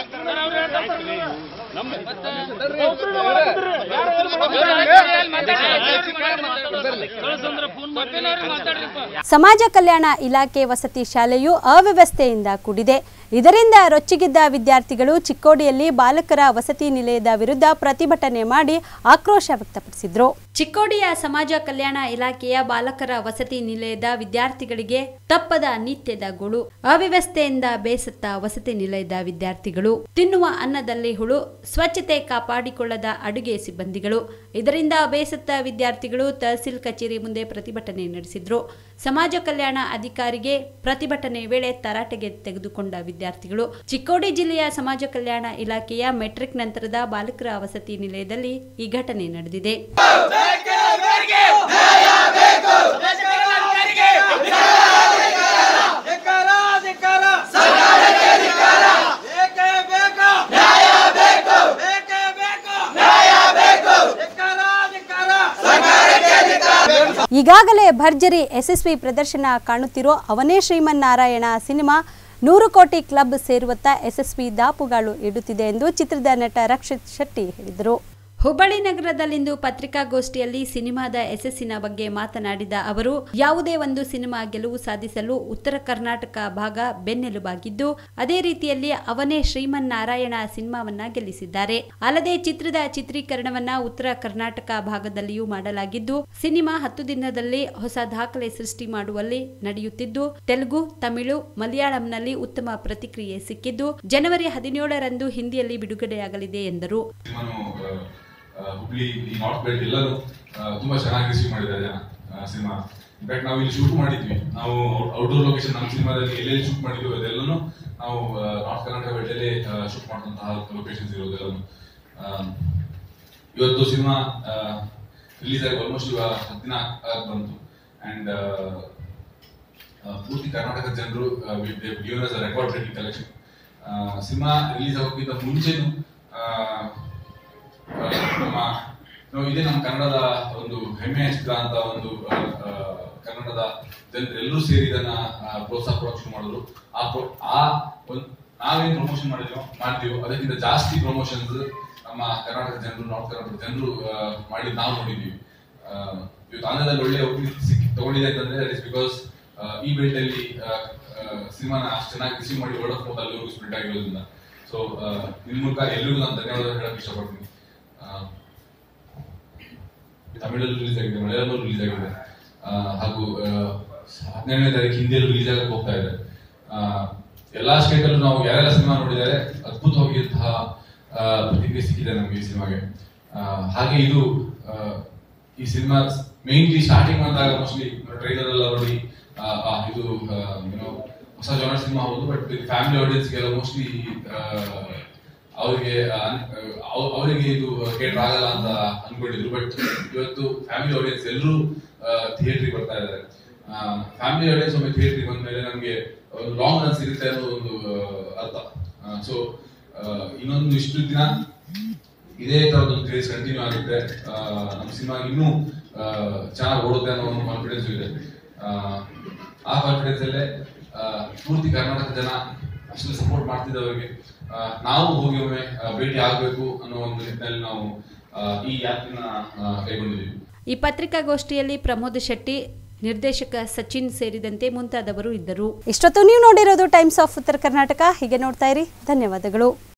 ಸಮಾಜ ಕಲ್ಯಾಣ ಇಲಾಖೆ ವಸತಿ ಶಾಲೆಯು ಅವ್ಯವಸ್ಥೆಯಿಂದ ಕೂಡಿದೆ ಇದರಿಂದ ರೊಚ್ಚಿಗಿದ್ದ ವಿದ್ಯಾರ್ಥಿಗಳು ಚಿಕ್ಕೋಡಿಯಲ್ಲಿ ಬಾಲಕರ ವಸತಿ ನಿಲಯದ ವಿರುದ್ಧ ಪ್ರತಿಭಟನೆ ಮಾಡಿ ಆಕ್ರೋಶ ವ್ಯಕ್ತಪಡಿಸಿದ್ರು ಚಿಕ್ಕೋಡಿಯ ಸಮಾಜ ಕಲ್ಯಾಣ ಇಲಾಖೆಯ ಬಾಲಕರ ವಸತಿ ನಿಲಯದ ವಿದ್ಯಾರ್ಥಿಗಳಿಗೆ ತಪ್ಪದ ನಿತ್ಯದ ಗೋಳು ಅವ್ಯವಸ್ಥೆಯಿಂದ ಬೇಸತ್ತ ವಸತಿ ನಿಲಯದ ವಿದ್ಯಾರ್ಥಿಗಳು ತಿನ್ನುವ ಅನ್ನದಲ್ಲಿ ಹುಳು ಸ್ವಚ್ಛತೆ ಕಾಪಾಡಿಕೊಳ್ಳದ ಅಡುಗೆ ಸಿಬ್ಬಂದಿಗಳು ಇದರಿಂದ ಬೇಸತ್ತ ವಿದ್ಯಾರ್ಥಿಗಳು ತಹಸೀಲ್ ಕಚೇರಿ ಮುಂದೆ ಪ್ರತಿಭಟನೆ ನಡೆಸಿದ್ರು ಸಮಾಜ ಕಲ್ಯಾಣ ಅಧಿಕಾರಿಗೆ ಪ್ರತಿಭಟನೆ ವೇಳೆ ತರಾಟೆಗೆ ತೆಗೆದುಕೊಂಡ ವಿದ್ಯಾರ್ಥಿಗಳು ಚಿಕ್ಕೋಡಿ ಜಿಲ್ಲೆಯ ಸಮಾಜ ಕಲ್ಯಾಣ ಇಲಾಖೆಯ ಮೆಟ್ರಿಕ್ ನಂತರದ ಬಾಲಕರ ವಸತಿ ನಿಲಯದಲ್ಲಿ ಈ ಘಟನೆ ನಡೆದಿದೆ ಈಗಾಗಲೇ ಭರ್ಜರಿ ಯಶಸ್ವಿ ಪ್ರದರ್ಶನ ಕಾಣುತ್ತಿರೋ ಅವನೇ ಶ್ರೀಮನ್ನಾರಾಯಣ ಸಿನಿಮಾ ನೂರು ಕೋಟಿ ಕ್ಲಬ್ ಸೇರುವತ್ತ ಯಶಸ್ವಿ ದಾಪುಗಾಲು ಇಡುತ್ತಿದೆ ಎಂದು ಚಿತ್ರದ ನಟ ರಕ್ಷಿತ್ ಶೆಟ್ಟಿ ಹೇಳಿದರು ಹುಬ್ಬಳ್ಳಿ ನಗರದಲ್ಲಿಂದು ಪತ್ರಿಕಾಗೋಷ್ಠಿಯಲ್ಲಿ ಸಿನಿಮಾದ ಯಶಸ್ಸಿನ ಬಗ್ಗೆ ಮಾತನಾಡಿದ ಅವರು ಯಾವುದೇ ಒಂದು ಸಿನಿಮಾ ಗೆಲುವು ಸಾಧಿಸಲು ಉತ್ತರ ಕರ್ನಾಟಕ ಭಾಗ ಬೆನ್ನೆಲುಬಾಗಿದ್ದು ಅದೇ ರೀತಿಯಲ್ಲಿ ಅವನೇ ಶ್ರೀಮನ್ನಾರಾಯಣ ಸಿನಿಮಾವನ್ನ ಗೆಲ್ಲಿಸಿದ್ದಾರೆ ಅಲ್ಲದೆ ಚಿತ್ರದ ಚಿತ್ರೀಕರಣವನ್ನ ಉತ್ತರ ಕರ್ನಾಟಕ ಭಾಗದಲ್ಲಿಯೂ ಮಾಡಲಾಗಿದ್ದು ಸಿನಿಮಾ ಹತ್ತು ದಿನದಲ್ಲಿ ಹೊಸ ದಾಖಲೆ ಸೃಷ್ಟಿ ಮಾಡುವಲ್ಲಿ ನಡೆಯುತ್ತಿದ್ದು ತೆಲುಗು ತಮಿಳು ಮಲಯಾಳಂನಲ್ಲಿ ಉತ್ತಮ ಪ್ರತಿಕ್ರಿಯೆ ಸಿಕ್ಕಿದ್ದು ಜನವರಿ ಹದಿನೇಳರಂದು ಹಿಂದಿಯಲ್ಲಿ ಬಿಡುಗಡೆಯಾಗಲಿದೆ ಎಂದರು ಹುಬ್ಳಿ ಈ ನಾರ್ತ್ ಬೆಲ್ಟ್ ಎಲ್ಲರೂ ಆ, ತುಂಬಾ ಚೆನ್ನಾಗಿ ರಿಸೀವ್ ಮಾಡಿದ್ದಾರೆ ಜನ ಸಿನಿಮಾ ಇನ್ಫ್ಯಾಕ್ಟ್ ನಾವು ಇಲ್ಲಿ ಶೂಟ್ ಮಾಡಿದ್ವಿ ನಾವು ಔಟ್ಡೋರ್ ಲೊಕೇಶನ್ ನಮ್ಮ ಸಿನಿಮಾದಲ್ಲಿ ಎಲ್ಲೆಲ್ಲಿ ಶೂಟ್ ಮಾಡಿದ್ವಿ ಅದೆಲ್ಲನೂ ನಾವು ನಾರ್ತ್ ಕರ್ನಾಟಕ ಬೆಟ್ಟಲ್ಲೇ ಶೂಟ್ ಮಾಡಿದಂತಹ ಲೊಕೇಶನ್ಸ್ ಇರೋದೆಲ್ಲನೂ ಆ, ಇವತ್ತು ಸಿನಿಮಾ ರಿಲೀಸ್ ಆಗಿ ಆಲ್ಮೋಸ್ಟ್ ಇವಾಗ ಹತ್ತು ದಿನ ಆಗ್ ಬಂತು ಅಂಡ್ ಪೂರ್ತಿ ಕರ್ನಾಟಕದ ಜನರು given us record breaking collection cinema release ಆಗೋಕ್ಕಿಂತ ಮುಂಚೆನೂ ಆ, ಆ, ನಮ್ಮ ನಾವು ಇದೇ ನಮ್ಮ ಕನ್ನಡದ ಒಂದು ಹೆಮ್ಮೆಯ ಚಿತ್ರ ಅಂತ ಒಂದು ಆ, ಆ, ಕನ್ನಡದ ಜನರೆಲ್ಲರೂ ಸೇರಿ ಇದನ್ನ ಆ, ಪ್ರೋತ್ಸಾಹ ಕೊಡೋಕೆ ಶುರು ಮಾಡಿದ್ರು ಆ pro- ಆ ಒಂದು ನಾವೇನ್ ಪ್ರಮೋಷನ್ ಮಾಡಿದ್ವೋ ಮಾಡ್ತೀವೋ ಅದಕ್ಕಿಂತ ಜಾಸ್ತಿ ಪ್ರಮೋಷನ್ಸ್ ನಮ್ಮ ಕರ್ನಾಟಕ ಜನರು ನಾರ್ತ್ ಕರ್ನಾಟಕ ಜನರು ಆ, ಮಾಡಿದ್ ನಾವು ನೋಡಿದ್ವಿ ಆ, ಇವತ್ತು ಆಂಧ್ರದಲ್ಲಿ ಒಳ್ಳೆ ಒಪ್ಪಿಗೆ ಸಿಕ್ಕಿ ತಗೊಂಡಿದೆ ಅಂತಂದ್ರೆ ದಟ್ ಇಸ್ ಬಿಕಾಸ್ ಈ ಬೆಲ್ಟ್ ಅಲ್ಲಿ ಸಿನಿಮಾನ ಅಷ್ಟು ಚೆನ್ನಾಗಿ ರಿಸೀವ್ ಮಾಡಿ ವರ್ಡ್ ಆಫ್ ಮೌತ್ ಅಲ್ಲಿವರೆಗೂ ಸ್ಪ್ರೆಡ್ ಆಗಿರೋದ್ರಿಂದ ಸೊ ನಿಮ್ ಮೂಲಕ ಎಲ್ರಿಗೂ ನಾನು ಧನ್ಯವಾದ ಹೇಳಕ್ ಇಷ್ಟಪಡ್ತೀನಿ ಆ, ತಮಿಳಲ್ಲಿ ರಿಲೀಸ್ ಆಗಿದೆ ಮಲಯಾಳದಲ್ಲೂ ರಿಲೀಸ್ ಆಗಿದೆ ಆ, ಹಾಗೂ ಆ, ಹನ್ನೆರಡನೇ ತಾರೀಕು ಹಿಂದಿಯಲ್ಲಿ ರಿಲೀಸ್ ಆಗಕ್ಕೆ ಹೋಗ್ತಾ ಇದೆ ಆ, ಎಲ್ಲಾ ಸ್ಟೇಟ್ ಅಲ್ಲೂ ನಾವು ಯಾರೆಲ್ಲ ಸಿನಿಮಾ ನೋಡಿದ್ದಾರೆ ಅದ್ಭುತವಾಗಿರುವಂತಹ ಆ, ಪ್ರತಿಕ್ರಿಯೆ ಸಿಕ್ಕಿದೆ ನಮಗೆ ಈ ಸಿನಿಮಾಗೆ ಆ, ಹಾಗೆ ಇದು ಆ, ಈ ಸಿನಿಮಾ ಮೇನ್ಲಿ ಸ್ಟಾರ್ಟಿಂಗ್ ಬಂದಾಗ ಮೋಸ್ಟ್ಲಿ ಟ್ರೈಲರ್ ಎಲ್ಲ ನೋಡಿ ಆ, ಆ, ಇದು ಏನೋ ಹೊಸ ಜಾನರ್ ಸಿನಿಮಾ ಹೌದು ಬಟ್ ಫ್ಯಾಮಿಲಿ ಆಡಿಯನ್ಸ್ಗೆಲ್ಲ ಮೋಸ್ಟ್ಲಿ ಅವರಿಗೆ ಅವರಿಗೆ ಇದು ಕೇಟರ್ ಆಗಲ್ಲ ಅಂತ ಅನ್ಕೊಂಡಿದ್ರು ಬಟ್ ಇವತ್ತು ಫ್ಯಾಮಿಲಿ ಆಡಿಯನ್ಸ್ ಎಲ್ಲರೂ ಥಿಯೇಟ್ರಿಗೆ ಬರ್ತಾ ಇದ್ದಾರೆ ಫ್ಯಾಮಿಲಿ ಆಡಿಯನ್ಸ್ ಒಮ್ಮೆ ಥಿಯೇಟ್ರಿಗೆ ಬಂದ ಮೇಲೆ ನಮಗೆ ಒಂದು ಲಾಂಗ್ ರನ್ ಸಿಗುತ್ತೆ ಅನ್ನೋ ಒಂದು ಆ, ಅರ್ಥ ಸೊ ಇನ್ನೊಂದು ಇಷ್ಟು ದಿನ ಇದೇ ತರದೊಂದು ಕ್ರೇಜ್ ಕಂಟಿನ್ಯೂ ಆಗುತ್ತೆ ಆ, ನಮ್ಮ ಸಿನಿಮಾ ಇನ್ನೂ ಚೆನ್ನಾಗಿ ಓಡುತ್ತೆ ಅನ್ನೋ ಒಂದು ಕಾನ್ಫಿಡೆನ್ಸ್ ಇದೆ ಆ, ಆ ಕಾನ್ಫಿಡೆನ್ಸ್ ಅಲ್ಲೇ ಆ, ಪೂರ್ತಿ ಕರ್ನಾಟಕ ಜನ ಅಷ್ಟು ಸಪೋರ್ಟ್ ಮಾಡ್ತಿದ್ದವರಿಗೆ ಆ, ನಾವು ಹೋಗಿ ಒಮ್ಮೆ ಆ, ಭೇಟಿ ಆಗಬೇಕು ಅನ್ನೋ ಒಂದು ನಿಟ್ಟಿನಲ್ಲಿ ನಾವು ಆ, ಈ ಯಾತ್ರೆನ ಆ, ಕೈಗೊಂಡಿದ್ದೀವಿ ಈ ಪತ್ರಿಕಾಗೋಷ್ಠಿಯಲ್ಲಿ ಪ್ರಮೋದ್ ಶೆಟ್ಟಿ ನಿರ್ದೇಶಕ ಸಚಿನ್ ಸೇರಿದಂತೆ ಮುಂತಾದವರು ಇದ್ದರು ಇಷ್ಟೊತ್ತು ನೀವು ನೋಡಿರೋದು ಟೈಮ್ಸ್ ಆಫ್ ಉತ್ತರ ಕರ್ನಾಟಕ ಹೀಗೆ ನೋಡ್ತಾ ಇರಿ ಧನ್ಯವಾದಗಳು